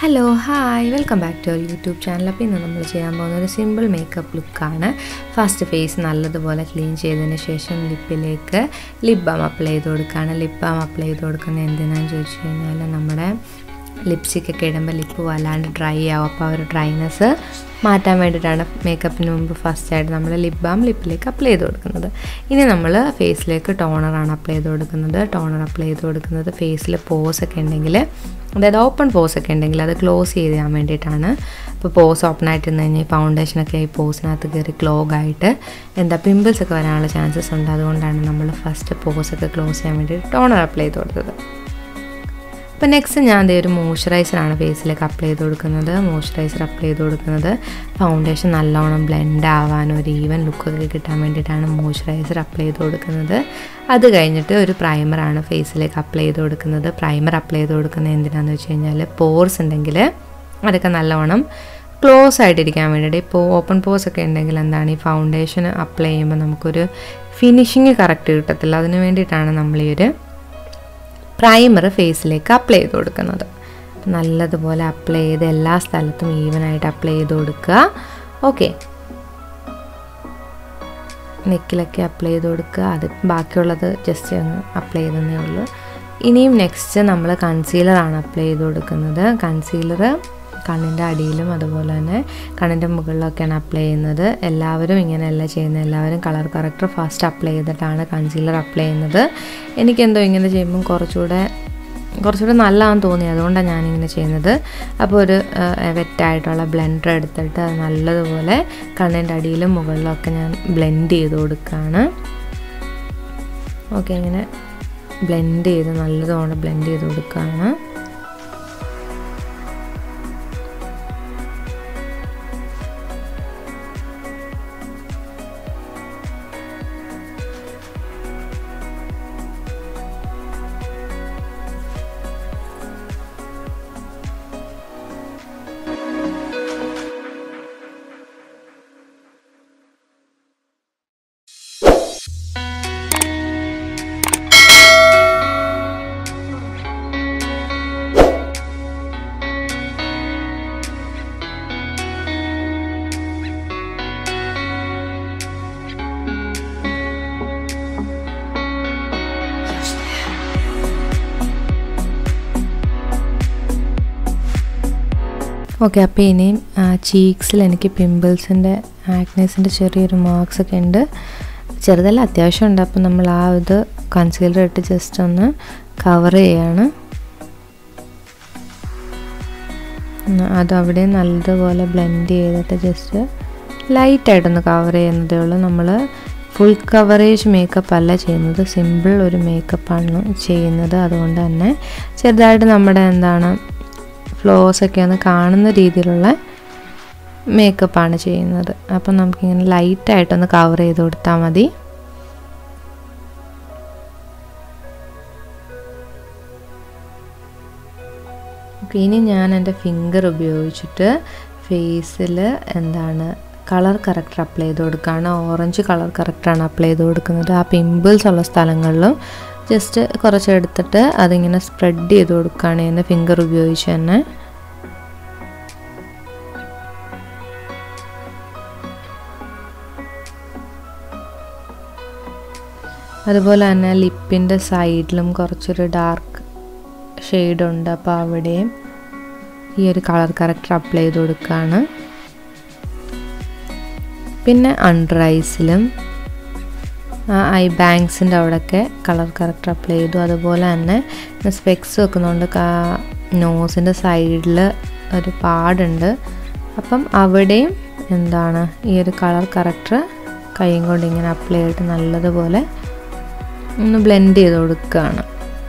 hello hi welcome back to our YouTube channel അപ്പോൾ ഇന്ന് നമ്മൾ ചെയ്യാൻ പോകുന്ന ഒരു സിമ്പിൾ മേക്കപ്പ് ലുക്കാണ് ഫസ്റ്റ് ഫേസ് നല്ലതുപോലെ ക്ലീൻ ചെയ്തതിന് ശേഷം ലിപ്പിലേക്ക് ലിപ് ബാം അപ്ലൈ ചെയ്ത് കൊടുക്കുകയാണ് ലിപ് ബാം അപ്ലൈ ചെയ്ത് കൊടുക്കുന്നത് എന്തിനാണെന്ന് ചോദിച്ചു കഴിഞ്ഞാൽ നമ്മുടെ ലിപ്സ്റ്റിക്കൊക്കെ ഇടുമ്പോൾ ലിപ്പ് വല്ലാണ്ട് ഡ്രൈ ആവും അപ്പോൾ ആ ഒരു ഡ്രൈനെസ് മാറ്റാൻ വേണ്ടിയിട്ടാണ് മേക്കപ്പിന് മുമ്പ് ഫസ്റ്റായിട്ട് നമ്മൾ ലിപ് ബാം ലിപ്പിലേക്ക് അപ്ലൈ ചെയ്ത് കൊടുക്കുന്നത് ഇനി നമ്മൾ ഫേസിലേക്ക് ടോണറാണ് അപ്ലൈ ചെയ്ത് കൊടുക്കുന്നത് ടോണർ അപ്ലൈ ചെയ്ത് കൊടുക്കുന്നത് ഫേസിൽ പോസ് ഒക്കെ ഉണ്ടെങ്കിൽ അതായത് ഓപ്പൺ പോസ് ഒക്കെ ഉണ്ടെങ്കിൽ അത് ക്ലോസ് ചെയ്ത് ചെയ്യാൻ വേണ്ടിയിട്ടാണ് ഇപ്പോൾ പോസ് ഓപ്പൺ ആയിട്ട് നിന്ന് കഴിഞ്ഞാൽ ഫൗണ്ടേഷനൊക്കെ ഈ പോസിനകത്ത് കയറി ക്ലോഗ് ആയിട്ട് എന്താ പിമ്പിൾസ് ഒക്കെ വരാനുള്ള ചാൻസസ് ഉണ്ട് അതുകൊണ്ടാണ് നമ്മൾ ഫസ്റ്റ് പോസൊക്കെ ക്ലോസ് ചെയ്യാൻ വേണ്ടിയിട്ട് ടോണർ അപ്ലൈ ചെയ്ത് കൊടുത്തത് അപ്പോൾ നെക്സ്റ്റ് ഞാൻ ദേ ഒരു മോയ്സ്ചറൈസറാണ് ഫേസിലേക്ക് അപ്ലൈ ചെയ്ത് കൊടുക്കുന്നത് മോയ്സ്ചറൈസർ അപ്ലൈ ചെയ്ത് കൊടുക്കുന്നത് ഫൗണ്ടേഷൻ നല്ലോണം ബ്ലെൻഡ് ആവാൻ ഒരു ഈവൻ ലുക്കൊക്കെ കിട്ടാൻ വേണ്ടിയിട്ടാണ് മോയ്സ്ചറൈസർ അപ്ലൈ ചെയ്ത് കൊടുക്കുന്നത് അത് കഴിഞ്ഞിട്ട് ഒരു പ്രൈമറാണ് ഫേസിലേക്ക് അപ്ലൈ ചെയ്ത് കൊടുക്കുന്നത് പ്രൈമർ അപ്ലൈ ചെയ്ത് കൊടുക്കുന്നത് എന്തിനാണെന്ന് വെച്ച് കഴിഞ്ഞാൽ പോർസ് ഉണ്ടെങ്കിൽ അതൊക്കെ നല്ലോണം ക്ലോസ് ആയിട്ടിരിക്കാൻ വേണ്ടിയിട്ട് ഇപ്പോൾ ഓപ്പൺ പോസ് ഒക്കെ ഉണ്ടെങ്കിൽ എന്താണ് ഈ ഫൗണ്ടേഷൻ അപ്ലൈ ചെയ്യുമ്പോൾ നമുക്കൊരു ഫിനിഷിങ് കറക്റ്റ് കിട്ടത്തില്ല അതിന് വേണ്ടിയിട്ടാണ് നമ്മൾ ഈ ഒരു പ്രൈമർ ഫേസിലേക്ക് അപ്ലൈ ചെയ്ത് കൊടുക്കുന്നത് നല്ലതുപോലെ അപ്ലൈ ചെയ്ത് എല്ലാ സ്ഥലത്തും ഈവനായിട്ട് അപ്ലൈ ചെയ്ത് കൊടുക്കുക ഓക്കെ നെക്കിലൊക്കെ അപ്ലൈ ചെയ്ത് കൊടുക്കുക അത് ബാക്കിയുള്ളത് ജസ്റ്റ് അങ്ങ് അപ്ലൈ ചെയ്തതേ ഉള്ളൂ ഇനിയും നെക്സ്റ്റ് നമ്മൾ കൺസീലറാണ് അപ്ലൈ ചെയ്ത് കൊടുക്കുന്നത് കൺസീലർ കണ്ണിൻ്റെ അടിയിലും അതുപോലെ തന്നെ കണ്ണിൻ്റെ മുകളിലൊക്കെയാണ് അപ്ലൈ ചെയ്യുന്നത് എല്ലാവരും ഇങ്ങനെയല്ല ചെയ്യുന്നത് എല്ലാവരും കളർ കറക്റ്റർ ഫസ്റ്റ് അപ്ലൈ ചെയ്തിട്ടാണ് കൺസീലർ അപ്ലൈ ചെയ്യുന്നത് എനിക്കെന്തോ ഇങ്ങനെ ചെയ്യുമ്പം കുറച്ചുകൂടെ കുറച്ചുകൂടെ നല്ലതാണെന്ന് തോന്നി അതുകൊണ്ടാണ് ഞാനിങ്ങനെ ചെയ്യുന്നത് അപ്പോൾ ഒരു വെറ്റായിട്ടുള്ള ബ്ലെൻഡർ എടുത്തിട്ട് അത് നല്ലതുപോലെ കണ്ണിൻ്റെ അടിയിലും മുകളിലും ഒക്കെ ഞാൻ ബ്ലെൻഡ് ചെയ്ത് കൊടുക്കുകയാണ് ഓക്കെ ഇങ്ങനെ ബ്ലെൻഡ് ചെയ്ത് നല്ലതുപോലെ ബ്ലെൻഡ് ചെയ്ത് കൊടുക്കുകയാണ് ഓക്കെ അപ്പോൾ ഇനിയും ചീക്സിൽ എനിക്ക് പിമ്പിൾസിൻ്റെ ആക്നേസിൻ്റെ ചെറിയൊരു മാർക്സ് ഒക്കെ ഉണ്ട് ചെറുതല്ല അത്യാവശ്യം ഉണ്ട് അപ്പോൾ നമ്മൾ ആ ഇത് കൺസീലർ ഇട്ട് ജസ്റ്റ് ഒന്ന് കവർ ചെയ്യാണ് അത് അവിടെ നല്ലതുപോലെ ബ്ലെൻഡ് ചെയ്തിട്ട് ജസ്റ്റ് ലൈറ്റായിട്ടൊന്ന് കവർ ചെയ്യുന്നതേ ഉള്ളൂ നമ്മൾ ഫുൾ കവറേജ് മേക്കപ്പ് അല്ല ചെയ്യുന്നത് സിമ്പിൾ ഒരു മേക്കപ്പാണ് ചെയ്യുന്നത് അതുകൊണ്ട് തന്നെ ചെറുതായിട്ട് നമ്മുടെ എന്താണ് ഫ്ലോസ് ഒക്കെ ഒന്ന് കാണുന്ന രീതിയിലുള്ള മേക്കപ്പാണ് ചെയ്യുന്നത് അപ്പം നമുക്കിങ്ങനെ ലൈറ്റായിട്ടൊന്ന് കവർ ചെയ്ത് കൊടുത്താൽ മതി ഇനി ഞാൻ എൻ്റെ ഫിംഗർ ഉപയോഗിച്ചിട്ട് ഫേസിൽ എന്താണ് കളർ കറക്റ്റർ അപ്ലൈ ചെയ്ത് കൊടുക്കുകയാണ് ഓറഞ്ച് കളർ കറക്റ്ററാണ് അപ്ലൈ ചെയ്ത് കൊടുക്കുന്നത് ആ പിമ്പിൾസ് ഉള്ള സ്ഥലങ്ങളിലും ജസ്റ്റ് കുറച്ച് എടുത്തിട്ട് അതിങ്ങനെ സ്പ്രെഡ് ചെയ്ത് കൊടുക്കുകയാണ് എൻ്റെ ഫിംഗർ ഉപയോഗിച്ച് തന്നെ അതുപോലെ തന്നെ ലിപ്പിൻ്റെ സൈഡിലും കുറച്ചൊരു ഡാർക്ക് ഷെയ്ഡുണ്ട് അപ്പോൾ അവിടെയും ഈ ഒരു കളർ കറക്റ്റർ അപ്ലൈ ചെയ്ത് കൊടുക്കുകയാണ് പിന്നെ അണ്ടർ ഐസിലും ഐ ബാങ്ക്സിൻ്റെ അവിടെയൊക്കെ കളർ കറക്റ്റർ അപ്ലൈ ചെയ്തു അതുപോലെ തന്നെ സ്പെക്സ് വെക്കുന്നുണ്ട് നോസിൻ്റെ സൈഡിൽ ഒരു പാടുണ്ട് അപ്പം അവിടെയും എന്താണ് ഈ ഒരു കളർ കറക്റ്റർ കൈയും കൊണ്ട് ഇങ്ങനെ അപ്ലൈ ചെയ്തിട്ട് നല്ലതുപോലെ ഒന്ന് ബ്ലെൻഡ് ചെയ്ത് കൊടുക്കുകയാണ്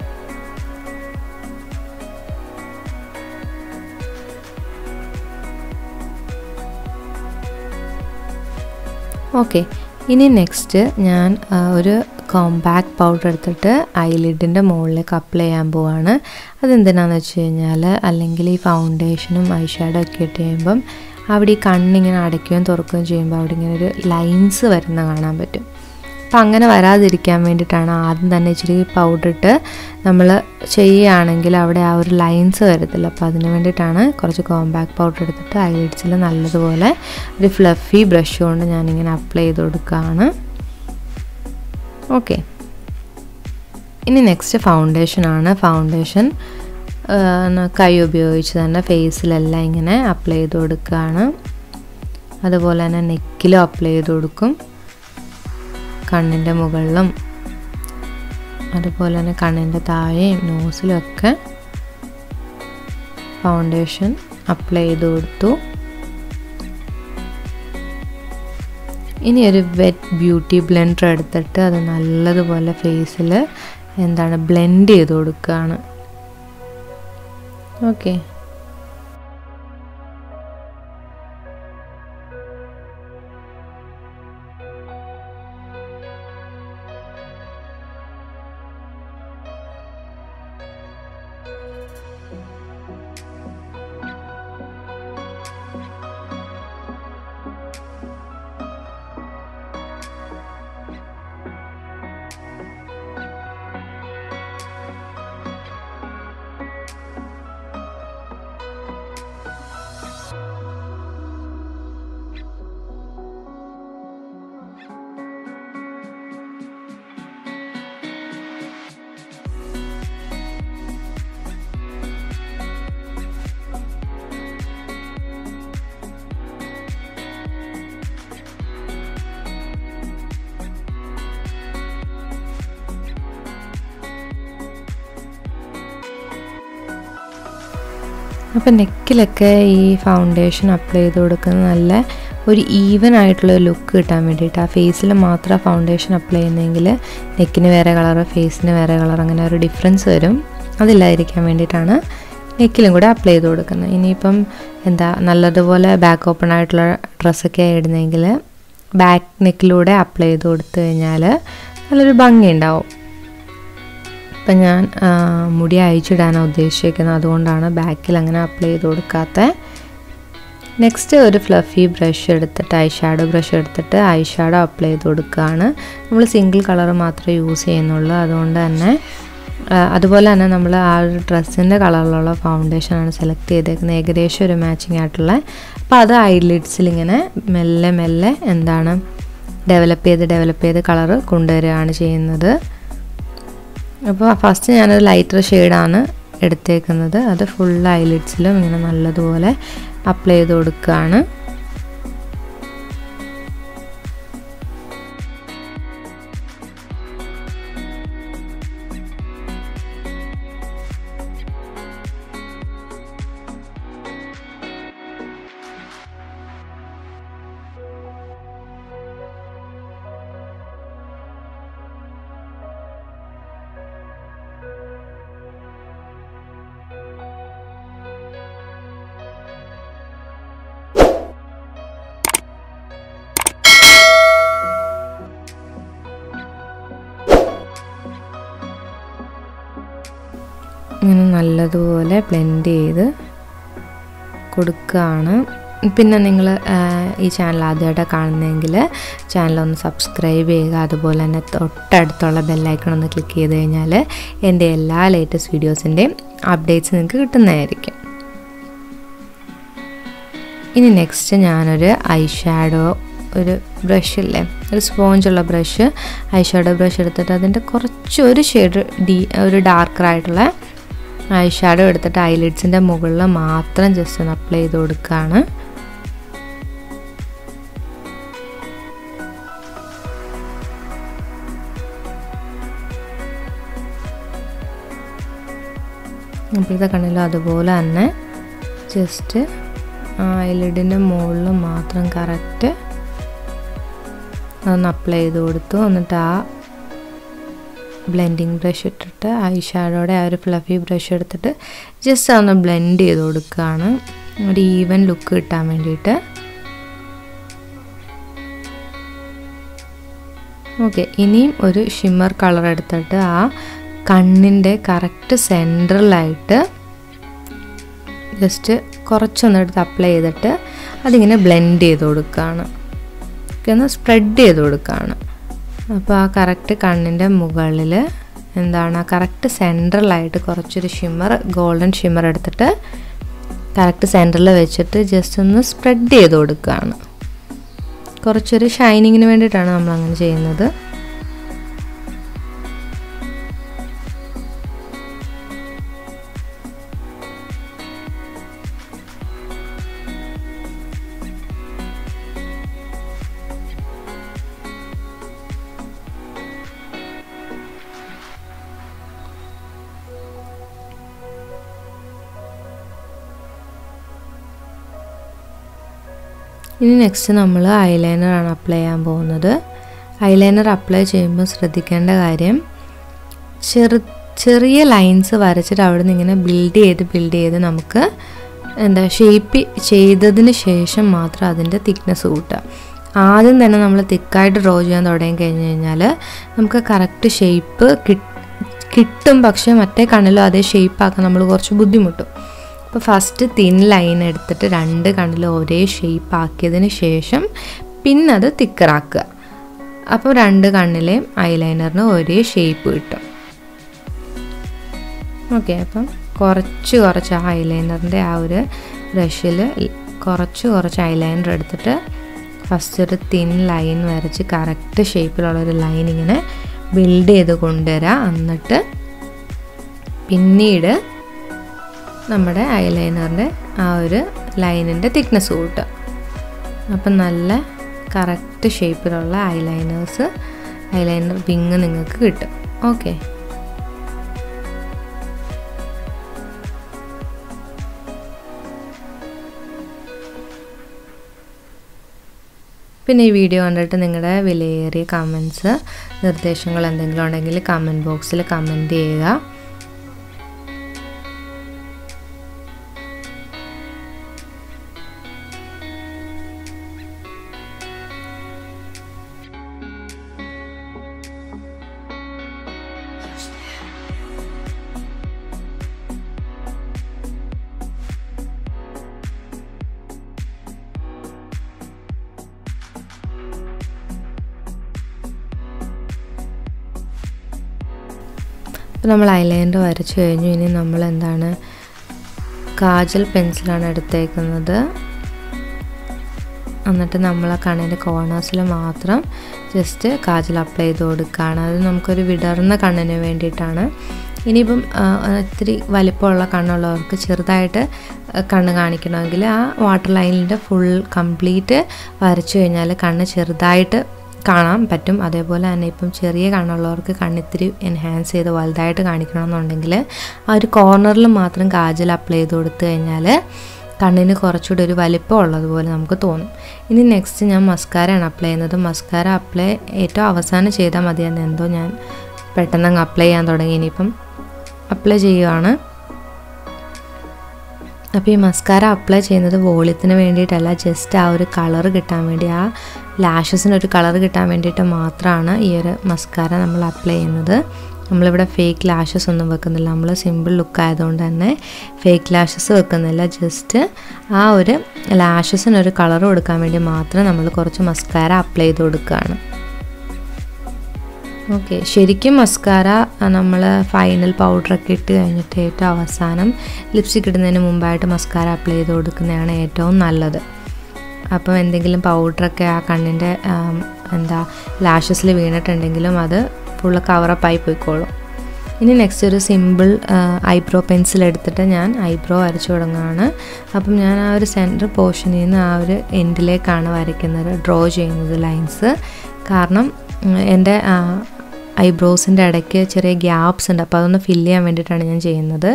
ഓക്കെ ഇനി നെക്സ്റ്റ് ഞാൻ ഒരു കോമ്പാക്ട് പൗഡർ എടുത്തിട്ട് ഐലിഡിൻ്റെ മുകളിലേക്ക് അപ്ലൈ ചെയ്യാൻ പോവാണ് അതെന്തിനാണെന്ന് വെച്ച് കഴിഞ്ഞാൽ അല്ലെങ്കിൽ ഈ ഫൗണ്ടേഷനും ഐ ഷാഡോ ഒക്കെ ഇട്ട് കഴിയുമ്പം അവിടെ ഈ കണ്ണിങ്ങനെ അടയ്ക്കുകയും തുറക്കുകയും ചെയ്യുമ്പോൾ അവിടെ ഇങ്ങനെ ഒരു ലൈൻസ് വരുന്ന കാണാൻ പറ്റും അപ്പോൾ അങ്ങനെ വരാതിരിക്കാൻ വേണ്ടിയിട്ടാണ് ആദ്യം തന്നെ ഇച്ചിരി പൗഡർ ഇട്ട് നമ്മൾ ചെയ്യുകയാണെങ്കിൽ അവിടെ ആ ഒരു ലൈൻസ് വരത്തില്ല അപ്പോൾ അതിന് വേണ്ടിയിട്ടാണ് കുറച്ച് കോമ്പാക്ട് പൗഡർ എടുത്തിട്ട് ഐലിഡ്സിൽ നല്ലതുപോലെ ഒരു ഫ്ലഫി ബ്രഷ് കൊണ്ട് ഞാനിങ്ങനെ അപ്ലൈ ചെയ്ത് കൊടുക്കുകയാണ് ഓക്കെ ഇനി നെക്സ്റ്റ് ഫൗണ്ടേഷനാണ് ഫൗണ്ടേഷൻ കൈ ഉപയോഗിച്ച് തന്നെ ഫേസിലെല്ലാം ഇങ്ങനെ അപ്ലൈ ചെയ്ത് കൊടുക്കുകയാണ് അതുപോലെ തന്നെ നെക്കിലും അപ്ലൈ ചെയ്ത് കൊടുക്കും കണ്ണിൻ്റെ മുകളിലും അതുപോലെ തന്നെ കണ്ണിൻ്റെ താഴെയും നോസിലും ഒക്കെ ഫൗണ്ടേഷൻ അപ്ലൈ ചെയ്ത് കൊടുത്തു ഇനി ഒരു വെറ്റ് ബ്യൂട്ടി ബ്ലെൻഡർ എടുത്തിട്ട് അത് നല്ലതുപോലെ ഫേസിൽ എന്താണ് ബ്ലെൻഡ് ചെയ്ത് കൊടുക്കുകയാണ് ഓക്കെ അപ്പം നെക്കിലൊക്കെ ഈ ഫൗണ്ടേഷൻ അപ്ലൈ ചെയ്ത് കൊടുക്കുന്നത് നല്ല ഒരു ഈവൻ ആയിട്ടുള്ള ലുക്ക് കിട്ടാൻ വേണ്ടിയിട്ട് ആ ഫേസിൽ മാത്രം ഫൗണ്ടേഷൻ അപ്ലൈ ചെയ്യുന്നതെങ്കിൽ നെക്കിന് വേറെ കളർ ഫേസിന് വേറെ കളർ അങ്ങനെ ഒരു ഡിഫറൻസ് വരും അതില്ലാതിരിക്കാൻ വേണ്ടിയിട്ടാണ് നെക്കിലും കൂടെ അപ്ലൈ ചെയ്ത് കൊടുക്കുന്നത് ഇനിയിപ്പം എന്താ നല്ലതുപോലെ ബാക്ക് ഓപ്പൺ ആയിട്ടുള്ള ഡ്രസ്സൊക്കെ ഇടുന്നെങ്കിൽ ബാക്ക് നെക്കിലൂടെ അപ്ലൈ ചെയ്ത് കൊടുത്തു കഴിഞ്ഞാൽ നല്ലൊരു ഭംഗി ഉണ്ടാവും ഇപ്പം ഞാൻ മുടി അയച്ചിടാനാണ് ഉദ്ദേശിക്കുന്നത് അതുകൊണ്ടാണ് ബാക്കിൽ അങ്ങനെ അപ്ലൈ ചെയ്ത് കൊടുക്കാത്ത നെക്സ്റ്റ് ഒരു ഫ്ലഫി ബ്രഷ് എടുത്തിട്ട് ഐ ഷാഡോ ബ്രഷ് എടുത്തിട്ട് ഐ ഷാഡോ അപ്ലൈ ചെയ്ത് കൊടുക്കുകയാണ് നമ്മൾ സിംഗിൾ കളർ മാത്രമേ യൂസ് ചെയ്യുന്നുള്ളൂ അതുകൊണ്ട് തന്നെ അതുപോലെ തന്നെ നമ്മൾ ആ ഒരു ഡ്രസ്സിൻ്റെ കളറിലുള്ള ഫൗണ്ടേഷനാണ് സെലക്ട് ചെയ്തേക്കുന്നത് ഏകദേശം ഒരു മാച്ചിങ് ആയിട്ടുള്ള അപ്പോൾ അത് ഐലിഡ്സിൽ ഇങ്ങനെ മെല്ലെ മെല്ലെ എന്താണ് ഡെവലപ്പ് ചെയ്ത് ഡെവലപ്പ് ചെയ്ത് കളർ കൊണ്ടുവരികയാണ് ചെയ്യുന്നത് അപ്പോൾ ഫസ്റ്റ് ഞാനൊരു ലൈറ്റർ ഷെയ്ഡാണ് എടുത്തേക്കുന്നത് അത് ഫുൾ ഐലിഡ്സിലും ഇങ്ങനെ നല്ലതുപോലെ അപ്ലൈ ചെയ്ത് കൊടുക്കുകയാണ് ഇങ്ങനെ നല്ലതുപോലെ ബ്ലെൻഡ് ചെയ്ത് കൊടുക്കുകയാണ് പിന്നെ നിങ്ങൾ ഈ ചാനൽ ആദ്യമായിട്ട് കാണുന്നതെങ്കിൽ ചാനൽ ഒന്ന് സബ്സ്ക്രൈബ് ചെയ്യുക അതുപോലെ തന്നെ തൊട്ടടുത്തുള്ള ബെല്ലൈക്കൺ ഒന്ന് ക്ലിക്ക് ചെയ്ത് കഴിഞ്ഞാൽ എൻ്റെ എല്ലാ ലേറ്റസ്റ്റ് വീഡിയോസിൻ്റെയും അപ്ഡേറ്റ്സ് നിങ്ങൾക്ക് കിട്ടുന്നതായിരിക്കും ഇനി നെക്സ്റ്റ് ഞാനൊരു ഐ ഷാഡോ ഒരു ബ്രഷ് ഇല്ലേ ഒരു സ്പോഞ്ചുള്ള ബ്രഷ് ഐ ഷാഡോ ബ്രഷ് എടുത്തിട്ട് അതിൻ്റെ കുറച്ച് ഒരു ഷെയ്ഡ് ഡീ ഒരു ഡാർക്കറായിട്ടുള്ള ഐ ഷാഡോ എടുത്തിട്ട് ഐലിഡ്സിൻ്റെ മുകളിൽ മാത്രം ജസ്റ്റ് ഒന്ന് അപ്ലൈ ചെയ്ത് കൊടുക്കുകയാണ് അപ്പോഴത്തെ കണ്ണിലും അതുപോലെ തന്നെ ജസ്റ്റ് ഐലിഡിൻ്റെ മുകളിൽ മാത്രം കറക്റ്റ് അതൊന്ന് അപ്ലൈ ചെയ്ത് കൊടുത്തു എന്നിട്ട് ആ ബ്ലെൻഡിങ് ബ്രഷ് ഇട്ടിട്ട് ഐ ഷാഡോയുടെ ആ ഒരു ഫ്ലഫി ബ്രഷ് എടുത്തിട്ട് ജസ്റ്റ് അതൊന്ന് ബ്ലെൻഡ് ചെയ്ത് കൊടുക്കുകയാണ് ഒരു ഈവൻ ലുക്ക് കിട്ടാൻ വേണ്ടിയിട്ട് ഓക്കെ ഇനിയും ഒരു ഷിമ്മർ കളർ എടുത്തിട്ട് ആ കണ്ണിൻ്റെ കറക്റ്റ് സെൻറ്ററിലായിട്ട് ജസ്റ്റ് കുറച്ചൊന്ന് എടുത്ത് അപ്ലൈ ചെയ്തിട്ട് അതിങ്ങനെ ബ്ലെൻഡ് ചെയ്ത് കൊടുക്കുകയാണ് ഒന്ന് സ്പ്രെഡ് ചെയ്ത് കൊടുക്കുകയാണ് അപ്പോൾ ആ കറക്റ്റ് കണ്ണിൻ്റെ മുകളിൽ എന്താണ് കറക്റ്റ് സെൻട്രലായിട്ട് കുറച്ചൊരു ഷിമ്മർ ഗോൾഡൻ ഷിമ്മർ എടുത്തിട്ട് കറക്റ്റ് സെൻറ്ററിൽ വെച്ചിട്ട് ജസ്റ്റ് ഒന്ന് സ്പ്രെഡ് ചെയ്ത് കൊടുക്കുകയാണ് കുറച്ചൊരു ഷൈനിങ്ങിന് വേണ്ടിയിട്ടാണ് നമ്മൾ അങ്ങനെ ചെയ്യുന്നത് ഇനി നെക്സ്റ്റ് നമ്മൾ ഐലൈനറാണ് അപ്ലൈ ചെയ്യാൻ പോകുന്നത് ഐലൈനർ അപ്ലൈ ചെയ്യുമ്പോൾ ശ്രദ്ധിക്കേണ്ട കാര്യം ചെറു ചെറിയ ലൈൻസ് വരച്ചിട്ട് അവിടെ നിന്ന് ഇങ്ങനെ ബിൽഡ് ചെയ്ത് ബിൽഡ് ചെയ്ത് നമുക്ക് എന്താ ഷേപ്പ് ചെയ്തതിന് ശേഷം മാത്രം അതിൻ്റെ തിക്നെസ് കൂട്ടുക ആദ്യം തന്നെ നമ്മൾ തിക്കായിട്ട് ഡ്രോ ചെയ്യാൻ തുടങ്ങി കഴിഞ്ഞ് കഴിഞ്ഞാൽ നമുക്ക് കറക്റ്റ് ഷേപ്പ് കിട്ടും പക്ഷേ മറ്റേ കണ്ണിലും അതേ ഷേപ്പ് ആക്കാൻ നമ്മൾ കുറച്ച് ബുദ്ധിമുട്ടും അപ്പോൾ ഫസ്റ്റ് തിൻ ലൈൻ എടുത്തിട്ട് രണ്ട് കണ്ണിലും ഒരേ ഷേപ്പ് ആക്കിയതിന് ശേഷം പിന്നെ അത് തിക്കറാക്കുക അപ്പോൾ രണ്ട് കണ്ണിലെയും ഐലൈനറിന് ഒരേ ഷേപ്പ് കിട്ടും ഓക്കെ അപ്പം കുറച്ച് കുറച്ച് ആ ഐലൈനറിൻ്റെ ആ ഒരു ബ്രഷിൽ കുറച്ച് കുറച്ച് ഐലൈനർ എടുത്തിട്ട് ഫസ്റ്റ് ഒരു തിൻ ലൈൻ വരച്ച് കറക്റ്റ് ഷേപ്പിലുള്ളൊരു ലൈൻ ഇങ്ങനെ ബിൽഡ് ചെയ്ത് കൊണ്ടുവരാം എന്നിട്ട് പിന്നീട് നമ്മുടെ ഐലൈനറിൻ്റെ ആ ഒരു ലൈനിൻ്റെ തിക്നെസ് കൂട്ടുക അപ്പം നല്ല കറക്റ്റ് ഷേപ്പിലുള്ള ഐലൈനേഴ്സ് ഐലൈനർ വിങ് നിങ്ങൾക്ക് കിട്ടും ഓക്കെ പിന്നെ ഈ വീഡിയോ കണ്ടിട്ട് നിങ്ങളുടെ വിലയേറിയ കമൻസ് നിർദ്ദേശങ്ങൾ എന്തെങ്കിലും ഉണ്ടെങ്കിൽ കമൻറ്റ് ബോക്സിൽ കമൻറ്റ് ചെയ്യുക അപ്പോൾ നമ്മൾ ഐലൈനർ വരച്ചു കഴിഞ്ഞു ഇനി നമ്മൾ എന്താണ് കാജൽ പെൻസിലാണ് എടുത്തേക്കുന്നത് എന്നിട്ട് നമ്മൾ ആ കണ്ണിൻ്റെ കോർണേഴ്സിൽ മാത്രം ജസ്റ്റ് കാജൽ അപ്ലൈ ചെയ്ത് കൊടുക്കുകയാണ് അത് നമുക്കൊരു വിടർന്ന കണ്ണിന് വേണ്ടിയിട്ടാണ് ഇനിയിപ്പം ഇത്തിരി വലിപ്പമുള്ള കണ്ണുള്ളവർക്ക് ചെറുതായിട്ട് കണ്ണ് കാണിക്കണമെങ്കിൽ ആ വാട്ടർ ലൈനിൻ്റെ ഫുൾ കംപ്ലീറ്റ് വരച്ചു കഴിഞ്ഞാൽ കണ്ണ് ചെറുതായിട്ട് കാണാൻ പറ്റും അതേപോലെ തന്നെ ഇപ്പം ചെറിയ കണ്ണുള്ളവർക്ക് കണ്ണിത്തിരി എൻഹാൻസ് ചെയ്ത് വലുതായിട്ട് കാണിക്കണമെന്നുണ്ടെങ്കിൽ ആ ഒരു കോർണറിൽ മാത്രം കാജൽ അപ്ലൈ ചെയ്ത് കൊടുത്തു കഴിഞ്ഞാൽ കണ്ണിന് കുറച്ചുകൂടി ഒരു വലിപ്പം ഉള്ളതുപോലെ നമുക്ക് തോന്നും ഇനി നെക്സ്റ്റ് ഞാൻ മസ്കാരയാണ് അപ്ലൈ ചെയ്യുന്നത് മസ്കാര അപ്ലൈ ഏറ്റവും അവസാനം ചെയ്താൽ മതിയെന്ന് എന്തോ ഞാൻ പെട്ടെന്ന് അങ്ങ് അപ്ലൈ ചെയ്യാൻ തുടങ്ങി ഇനിയിപ്പം അപ്ലൈ ചെയ്യുവാണ് അപ്പോൾ ഈ മസ്കാര അപ്ലൈ ചെയ്യുന്നത് വോളിയത്തിന് വേണ്ടിയിട്ടല്ല ജസ്റ്റ് ആ ഒരു കളർ കിട്ടാൻ വേണ്ടി ആ ലാഷസിന് ഒരു കളർ കിട്ടാൻ വേണ്ടിയിട്ട് മാത്രമാണ് ഈ ഒരു മസ്കാര നമ്മൾ അപ്ലൈ ചെയ്യുന്നത് നമ്മളിവിടെ ഫേക്ക് ലാഷസ് ഒന്നും വെക്കുന്നില്ല നമ്മൾ സിമ്പിൾ ലുക്ക് ആയതുകൊണ്ട് തന്നെ ഫേക്ക് ലാഷസ് വെക്കുന്നില്ല ജസ്റ്റ് ആ ഒരു ലാഷസിനൊരു കളർ കൊടുക്കാൻ വേണ്ടി മാത്രം നമ്മൾ കുറച്ച് മസ്കാര അപ്ലൈ ചെയ്ത് കൊടുക്കുകയാണ് ഓക്കെ ശരിക്കും മസ്കാര നമ്മൾ ഫൈനൽ പൗഡറൊക്കെ ഇട്ട് കഴിഞ്ഞിട്ട് ഏറ്റവും അവസാനം ലിപ്സ്റ്റിക് ഇടുന്നതിന് മുമ്പായിട്ട് മസ്കാര അപ്ലൈ ചെയ്ത് കൊടുക്കുന്നതാണ് ഏറ്റവും നല്ലത് അപ്പം എന്തെങ്കിലും പൗഡറൊക്കെ ആ കണ്ണിൻ്റെ എന്താ ലാഷസിൽ വീണിട്ടുണ്ടെങ്കിലും അത് ഫുള്ള് കവറപ്പായി പോയിക്കോളും ഇനി നെക്സ്റ്റ് ഒരു സിമ്പിൾ ഐബ്രോ പെൻസിൽ എടുത്തിട്ട് ഞാൻ ഐബ്രോ വരച്ചു തുടങ്ങുകയാണ് അപ്പം ഞാൻ ആ ഒരു സെൻറ്റർ പോർഷനിൽ നിന്ന് ആ ഒരു എൻഡിലേക്കാണ് വരയ്ക്കുന്നത് ഡ്രോ ചെയ്യുന്നത് ലൈൻസ് കാരണം എൻ്റെ ഐബ്രോസിൻ്റെ ഇടയ്ക്ക് ചെറിയ ഗ്യാപ്സ് ഉണ്ട് അപ്പോൾ അതൊന്ന് ഫില്ല് ചെയ്യാൻ വേണ്ടിയിട്ടാണ് ഞാൻ ചെയ്യുന്നത്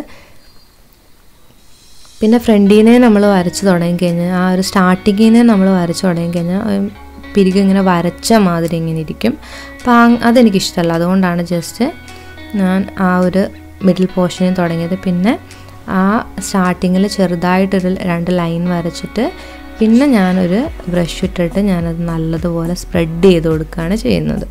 പിന്നെ ഫ്രണ്ടിനെ നമ്മൾ വരച്ച് തുടങ്ങിക്കഴിഞ്ഞാൽ ആ ഒരു സ്റ്റാർട്ടിങ്ങിനെ നമ്മൾ വരച്ച് തുടങ്ങിക്കഴിഞ്ഞാൽ പിരികം ഇങ്ങനെ വരച്ച മാതിരി ഇങ്ങനെ ഇരിക്കും അപ്പോൾ അതെനിക്കിഷ്ടമല്ല അതുകൊണ്ടാണ് ജസ്റ്റ് ഞാൻ ആ ഒരു മിഡിൽ പോർഷനിൽ തുടങ്ങിയത് പിന്നെ ആ സ്റ്റാർട്ടിങ്ങിൽ ചെറുതായിട്ടൊരു രണ്ട് ലൈൻ വരച്ചിട്ട് പിന്നെ ഞാനൊരു ബ്രഷ് ഇട്ടിട്ട് ഞാനത് നല്ലതുപോലെ സ്പ്രെഡ് ചെയ്ത് കൊടുക്കുകയാണ് ചെയ്യുന്നത്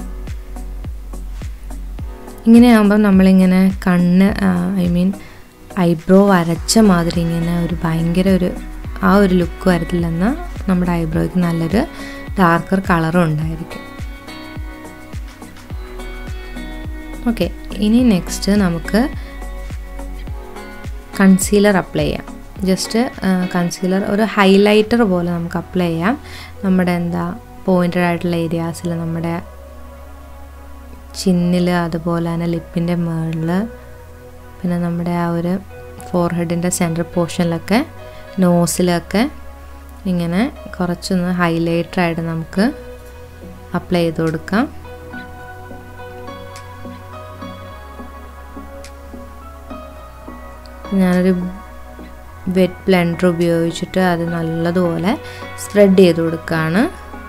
ഇങ്ങനെ ആകുമ്പം നമ്മളിങ്ങനെ കണ്ണ് ഐ മീൻ ഐബ്രോ വരച്ച മാതിരി ഇങ്ങനെ ഒരു ഭയങ്കര ഒരു ആ ഒരു ലുക്ക് വരത്തില്ലെന്നാൽ നമ്മുടെ ഐബ്രോയ്ക്ക് നല്ലൊരു ഡാർക്കർ കളറും ഉണ്ടായിരിക്കും ഓക്കെ ഇനി നെക്സ്റ്റ് നമുക്ക് കൺസീലർ അപ്ലൈ ചെയ്യാം ജസ്റ്റ് കൺസീലർ ഒരു ഹൈലൈറ്റർ പോലെ നമുക്ക് അപ്ലൈ ചെയ്യാം നമ്മുടെ എന്താ പോയിൻറ്റഡ് ആയിട്ടുള്ള ഏരിയാസിൽ നമ്മുടെ ചിന്നിൽ അതുപോലെ തന്നെ ലിപ്പിൻ്റെ മുകളിൽ പിന്നെ നമ്മുടെ ആ ഒരു ഫോർഹെഡിൻ്റെ സെൻട്രൽ പോർഷനിലൊക്കെ നോസിലൊക്കെ ഇങ്ങനെ കുറച്ചൊന്ന് ഹൈലൈറ്ററായിട്ട് നമുക്ക് അപ്ലൈ ചെയ്ത് കൊടുക്കാം ഞാനൊരു വെറ്റ് ബ്ലെൻഡർ ഉപയോഗിച്ചിട്ട് അത് നല്ലതുപോലെ സ്പ്രെഡ് ചെയ്ത് കൊടുക്കുകയാണ്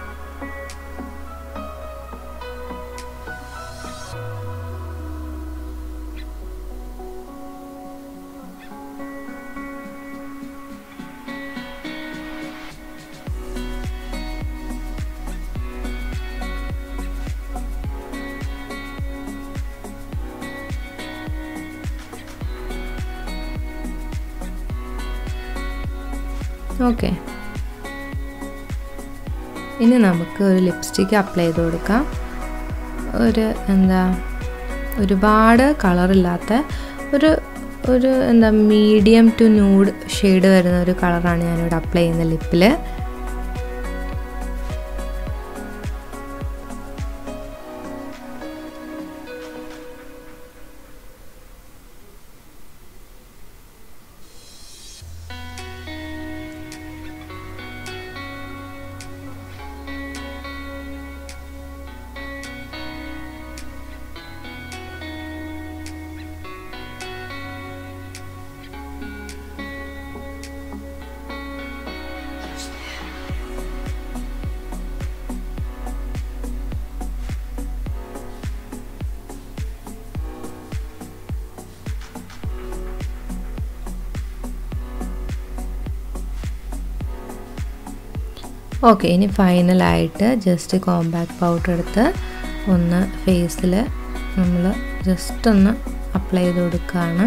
ഓക്കെ ഇനി നമുക്ക് ഒരു ലിപ്സ്റ്റിക്ക് അപ്ലൈ ചെയ്ത് കൊടുക്കാം ഒരു എന്താ ഒരുപാട് കളറില്ലാത്ത ഒരു ഒരു എന്താ മീഡിയം ടു ന്യൂഡ് ഷെയ്ഡ് വരുന്ന ഒരു കളറാണ് ഞാനിവിടെ അപ്ലൈ ചെയ്യുന്ന ലിപ്പിൽ ഓക്കെ ഇനി ഫൈനലായിട്ട് ജസ്റ്റ് കോമ്പാക്ട് പൗഡർ എടുത്ത് ഒന്ന് ഫേസിൽ നമ്മൾ ജസ്റ്റ് ഒന്ന് അപ്ലൈ ചെയ്ത് കൊടുക്കുകയാണ്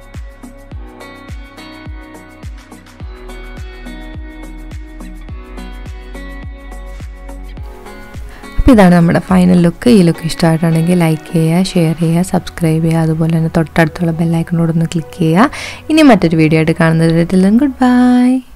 അപ്പോൾ ഇതാണ് നമ്മുടെ ഫൈനൽ ലുക്ക് ഈ ലുക്ക് ഇഷ്ടമായിട്ടുണ്ടെങ്കിൽ ലൈക്ക് ചെയ്യുക ഷെയർ ചെയ്യുക സബ്സ്ക്രൈബ് ചെയ്യുക അതുപോലെ തന്നെ തൊട്ടടുത്തുള്ള ബെല്ലൈക്കനോട് ഒന്ന് ക്ലിക്ക് ചെയ്യുക ഇനി മറ്റൊരു വീഡിയോ ആയിട്ട് കാണുന്നത് ഗുഡ് ബൈ